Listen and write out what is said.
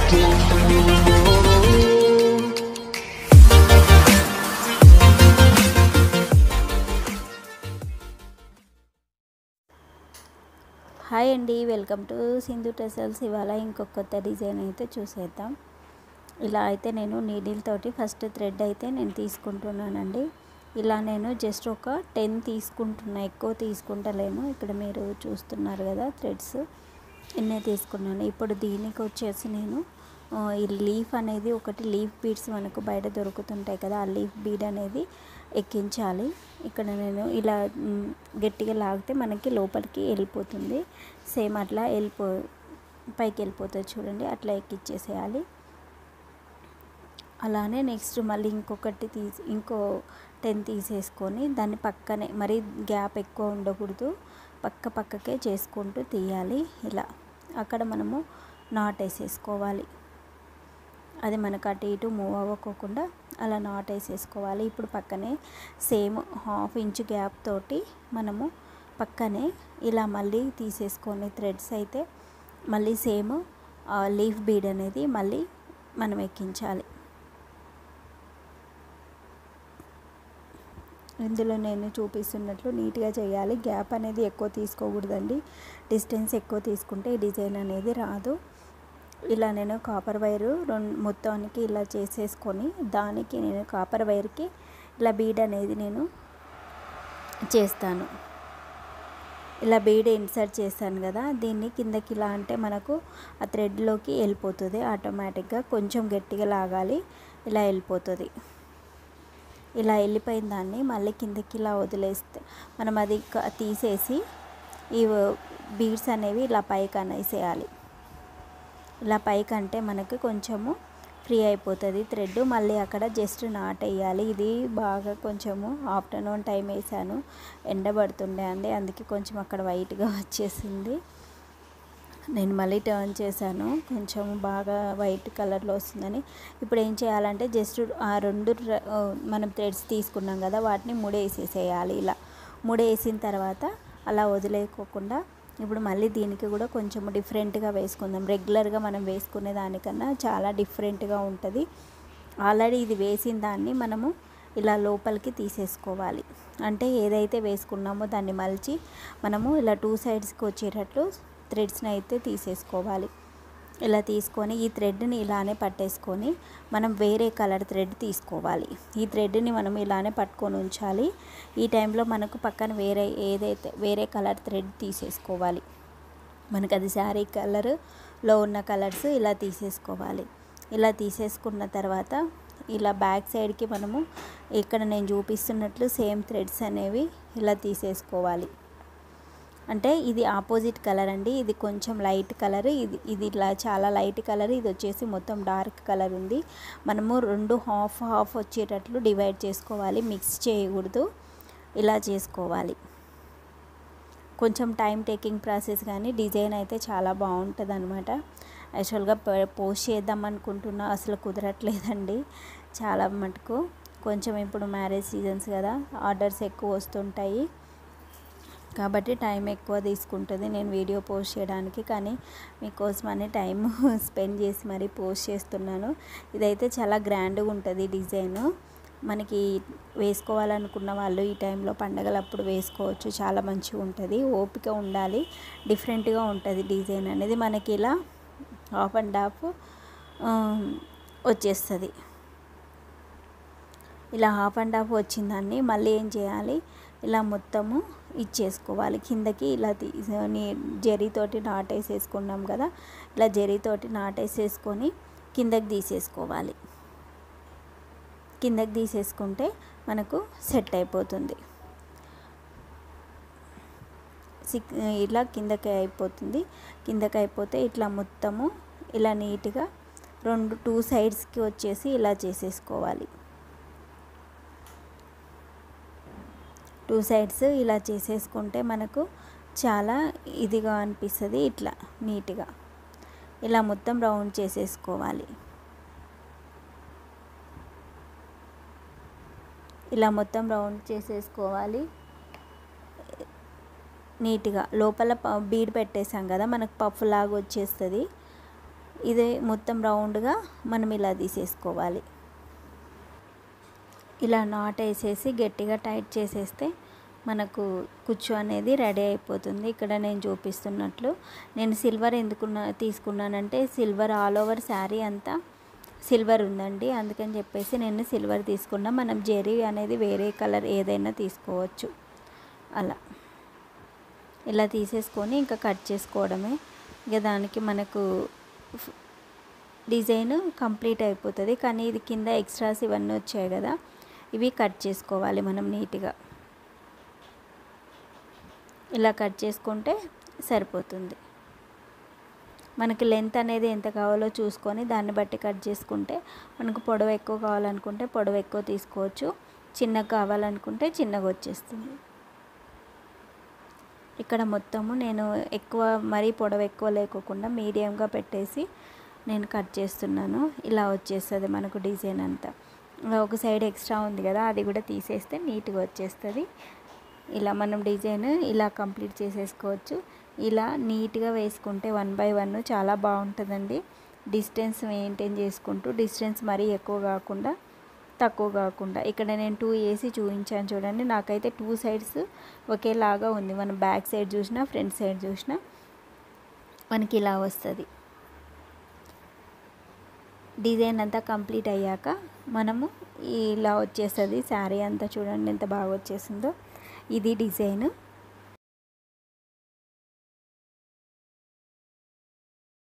hi అండి welcome to Sindhu tassels ఇవాళ ఇంకొక కొత్త డిజైన్ అయితే చూసేద్దాం ఇలా అయితే నేను నీడిల్ తోటి ఫస్ట్ థ్రెడ్ అయితే నేను తీసుకుంటున్నానండి ఇలా నేను జస్ట్ ఒక టెన్ తీసుకుంటున్నా ఎక్కువ తీసుకుంటలేను ఇక్కడ మీరు చూస్తున్నారు కదా థ్రెడ్స్ ఇన్నే తీసుకున్నాను ఇప్పుడు దీనికి వచ్చేసి నేను ఆ, ఈ లీఫ్ అనేది ఒకటి లీఫ్ బీడ్స్ మనకు బయట దొరుకుతుంటాయి కదా ఆ లీఫ్ బీడ్ అనేది ఎక్కించాలి ఇక్కడ నేను ఇలా మ్, గట్టిగా లాగితే మనకి లోపలికి వెళ్ళిపోతుంది సేమ్ అట్లా వెళ్ళిపో పైకి వెళ్ళిపోతుంది చూడండి అట్లా ఎక్కిచ్చేసేయాలి అలానే నెక్స్ట్ మళ్ళీ ఇంకొకటి తీసి ఇంకో టెన్ తీసేసుకొని దాన్ని పక్కనే మరీ గ్యాప్ ఎక్కువ ఉండకూడదు పక్క పక్కకే చేసుకుంటూ తీయాలి ఇలా అక్కడ మనము నాట్ వేసేసుకోవాలి అది మనకు అటు ఇటు మూవ్ అవ్వకోకుండా అలా నాట్ వేసేసుకోవాలి ఇప్పుడు పక్కనే సేమ్ హాఫ్ ఇంచ్ గ్యాప్ తోటి మనము పక్కనే ఇలా మళ్ళీ తీసేసుకొని థ్రెడ్స్ అయితే మళ్ళీ సేమ్ లీఫ్ బీడ్ అనేది మళ్ళీ మనం ఎక్కించాలి ఇందులో నేను చూపిస్తున్నట్లు నీట్గా చేయాలి గ్యాప్ అనేది ఎక్కువ తీసుకోకూడదండి డిస్టెన్స్ ఎక్కువ తీసుకుంటే ఈ డిజైన్ అనేది రాదు ఇలా నేను కాపర్ వైరు రెండు మొత్తానికి ఇలా చేసేసుకొని దానికి నేను కాపర్ వైర్కి ఇలా బీడ్ అనేది నేను చేస్తాను ఇలా బీడ్ ఇన్సర్ట్ చేశాను కదా దీన్ని కిందకి ఇలా అంటే మనకు ఆ థ్రెడ్లోకి వెళ్ళిపోతుంది ఆటోమేటిక్గా కొంచెం గట్టిగా లాగాలి ఇలా వెళ్ళిపోతుంది ఇలా వెళ్ళిపోయిన దాన్ని మళ్ళీ కిందకి ఇలా వదిలేస్తే మనం అది క- తీసేసి ఈ బీడ్స్ అనేవి ఇలా పైకి అనేసేయాలి ఇలా పైకి అంటే మనకి కొంచెము ఫ్రీ అయిపోతుంది థ్రెడ్ మళ్ళీ అక్కడ జస్ట్ నాట్ వేయాలి ఇది బాగా కొంచెము ఆఫ్టర్నూన్ టైం వేసాను ఎండబడుతుండే అండి అందుకే కొంచెం అక్కడ వైట్గా వచ్చేసింది నేను మళ్ళీ టర్న్ చేశాను కొంచెం బాగా వైట్ కలర్లో వస్తుందని ఇప్పుడు ఏం చేయాలంటే జస్ట్ ఆ రెండు ర- ఆ, మనం థ్రెడ్స్ తీసుకున్నాం కదా వాటిని ముడేసేసేయాలి ఇలా ముడేసిన తర్వాత అలా వదిలేకోకుండా ఇప్పుడు మళ్ళీ దీనికి కూడా కొంచెం డిఫరెంట్గా వేసుకుందాం రెగ్యులర్గా మనం వేసుకునే దానికన్నా చాలా డిఫరెంట్గా ఉంటుంది ఆల్రెడీ ఇది వేసిన దాన్ని మనము ఇలా లోపలికి తీసేసుకోవాలి అంటే ఏదైతే వేసుకున్నామో దాన్ని మలిచి మనము ఇలా టూ సైడ్స్కి వచ్చేటట్లు థ్రెడ్స్ని అయితే తీసేసుకోవాలి ఇలా తీసుకొని ఈ థ్రెడ్ని ఇలానే పట్టేసుకొని మనం వేరే కలర్ థ్రెడ్ తీసుకోవాలి ఈ థ్రెడ్ని మనం ఇలానే పట్టుకొని ఉంచాలి ఈ టైంలో మనకు పక్కన వేరే ఏదైతే వేరే కలర్ థ్రెడ్ తీసేసుకోవాలి మనకు అది శారీ కలర్లో ఉన్న కలర్స్ ఇలా తీసేసుకోవాలి ఇలా తీసేసుకున్న తర్వాత ఇలా బ్యాక్ సైడ్కి మనము ఇక్కడ నేను చూపిస్తున్నట్లు సేమ్ థ్రెడ్స్ అనేవి ఇలా తీసేసుకోవాలి అంటే ఇది ఆపోజిట్ కలర్ అండి ఇది కొంచెం లైట్ కలర్ ఇది ఇది ఇట్లా చాలా లైట్ కలర్ ఇది వచ్చేసి మొత్తం డార్క్ కలర్ ఉంది మనము రెండు హాఫ్ హాఫ్ వచ్చేటట్లు డివైడ్ చేసుకోవాలి మిక్స్ చేయకూడదు ఇలా చేసుకోవాలి కొంచెం టైం టేకింగ్ ప్రాసెస్ కానీ డిజైన్ అయితే చాలా బాగుంటుంది అనమాట యాక్చువల్గా పోస్ట్ చేద్దాం అనుకుంటున్నా అసలు కుదరట్లేదండి చాలా మటుకు కొంచెం ఇప్పుడు మ్యారేజ్ సీజన్స్ కదా ఆర్డర్స్ ఎక్కువ వస్తుంటాయి కాబట్టి టైం ఎక్కువ తీసుకుంటుంది నేను వీడియో పోస్ట్ చేయడానికి కానీ మీకోసమని టైం స్పెండ్ చేసి మరీ పోస్ట్ చేస్తున్నాను ఇదైతే చాలా గ్రాండ్గా ఉంటుంది డిజైన్ మనకి వేసుకోవాలనుకున్న వాళ్ళు ఈ టైంలో పండగలప్పుడు వేసుకోవచ్చు చాలా మంచిగా ఉంటుంది ఓపిక ఉండాలి డిఫరెంట్గా ఉంటుంది డిజైన్ అనేది మనకి ఇలా హాఫ్ అండ్ హాఫ్ వచ్చేస్తుంది ఇలా హాఫ్ అండ్ హాఫ్ వచ్చిందాన్ని మళ్ళీ ఏం చేయాలి ఇలా మొత్తము ఇచ్చేసుకోవాలి కిందకి ఇలా తీసుకొని జరీతోటి నాటేసేసుకున్నాం కదా ఇలా జరీతోటి నాటేసేసుకొని కిందకి తీసేసుకోవాలి కిందకి తీసేసుకుంటే మనకు సెట్ అయిపోతుంది సిక్ ఇలా కిందకి అయిపోతుంది కిందకి అయిపోతే ఇట్లా మొత్తము ఇలా నీట్గా రెండు టూ సైడ్స్కి వచ్చేసి ఇలా చేసేసుకోవాలి టూ సైడ్స్ ఇలా చేసేసుకుంటే మనకు చాలా ఇదిగా అనిపిస్తుంది ఇట్లా నీట్గా ఇలా మొత్తం రౌండ్ చేసేసుకోవాలి ఇలా మొత్తం రౌండ్ చేసేసుకోవాలి నీట్గా లోపల ప- బీడ్ పెట్టేసాం కదా మనకు పఫ్ లాగా వచ్చేస్తుంది ఇదే మొత్తం రౌండ్గా మనం ఇలా తీసేసుకోవాలి ఇలా నాట్ వేసేసి గట్టిగా టైట్ చేసేస్తే మనకు కుచ్చు అనేది రెడీ అయిపోతుంది ఇక్కడ నేను చూపిస్తున్నట్లు నేను సిల్వర్ ఎందుకున్నా తీసుకున్నానంటే సిల్వర్ ఆల్ ఓవర్ శారీ అంతా సిల్వర్ ఉందండి అందుకని చెప్పేసి నేను సిల్వర్ తీసుకున్నా మనం జెరీ అనేది వేరే కలర్ ఏదైనా తీసుకోవచ్చు అలా ఇలా తీసేసుకొని ఇంకా కట్ చేసుకోవడమే ఇక దానికి మనకు డిజైన్ కంప్లీట్ అయిపోతుంది కానీ ఇది కింద ఎక్స్ట్రాస్ ఇవన్నీ వచ్చాయి కదా ఇవి కట్ చేసుకోవాలి మనం నీట్గా ఇలా కట్ చేసుకుంటే సరిపోతుంది మనకి లెంత్ అనేది ఎంత కావాలో చూసుకొని దాన్ని బట్టి కట్ చేసుకుంటే మనకు పొడవు ఎక్కువ కావాలనుకుంటే పొడవు ఎక్కువ తీసుకోవచ్చు చిన్నగా కావాలనుకుంటే చిన్నగా వచ్చేస్తుంది ఇక్కడ మొత్తము నేను ఎక్కువ మరీ పొడవు ఎక్కువ లేకోకుండా మీడియంగా పెట్టేసి నేను కట్ చేస్తున్నాను ఇలా వచ్చేస్తుంది మనకు డిజైన్ అంతా ఒక సైడ్ ఎక్స్ట్రా ఉంది కదా అది కూడా తీసేస్తే నీట్గా వచ్చేస్తుంది ఇలా మనం డిజైన్ ఇలా కంప్లీట్ చేసేసుకోవచ్చు ఇలా నీట్గా వేసుకుంటే వన్ బై వన్ చాలా బాగుంటుందండి డిస్టెన్స్ మెయింటైన్ చేసుకుంటూ డిస్టెన్స్ మరీ ఎక్కువ కాకుండా తక్కువ కాకుండా ఇక్కడ నేను టూ వేసి చూపించాను చూడండి నాకైతే టూ సైడ్స్ ఒకేలాగా ఉంది మనం బ్యాక్ సైడ్ చూసినా ఫ్రంట్ సైడ్ చూసినా మనకి ఇలా వస్తుంది డిజైన్ అంతా కంప్లీట్ అయ్యాక మనము ఇలా వచ్చేస్తుంది శారీ అంతా చూడండి ఎంత బాగా వచ్చేసిందో ఇది డిజైన్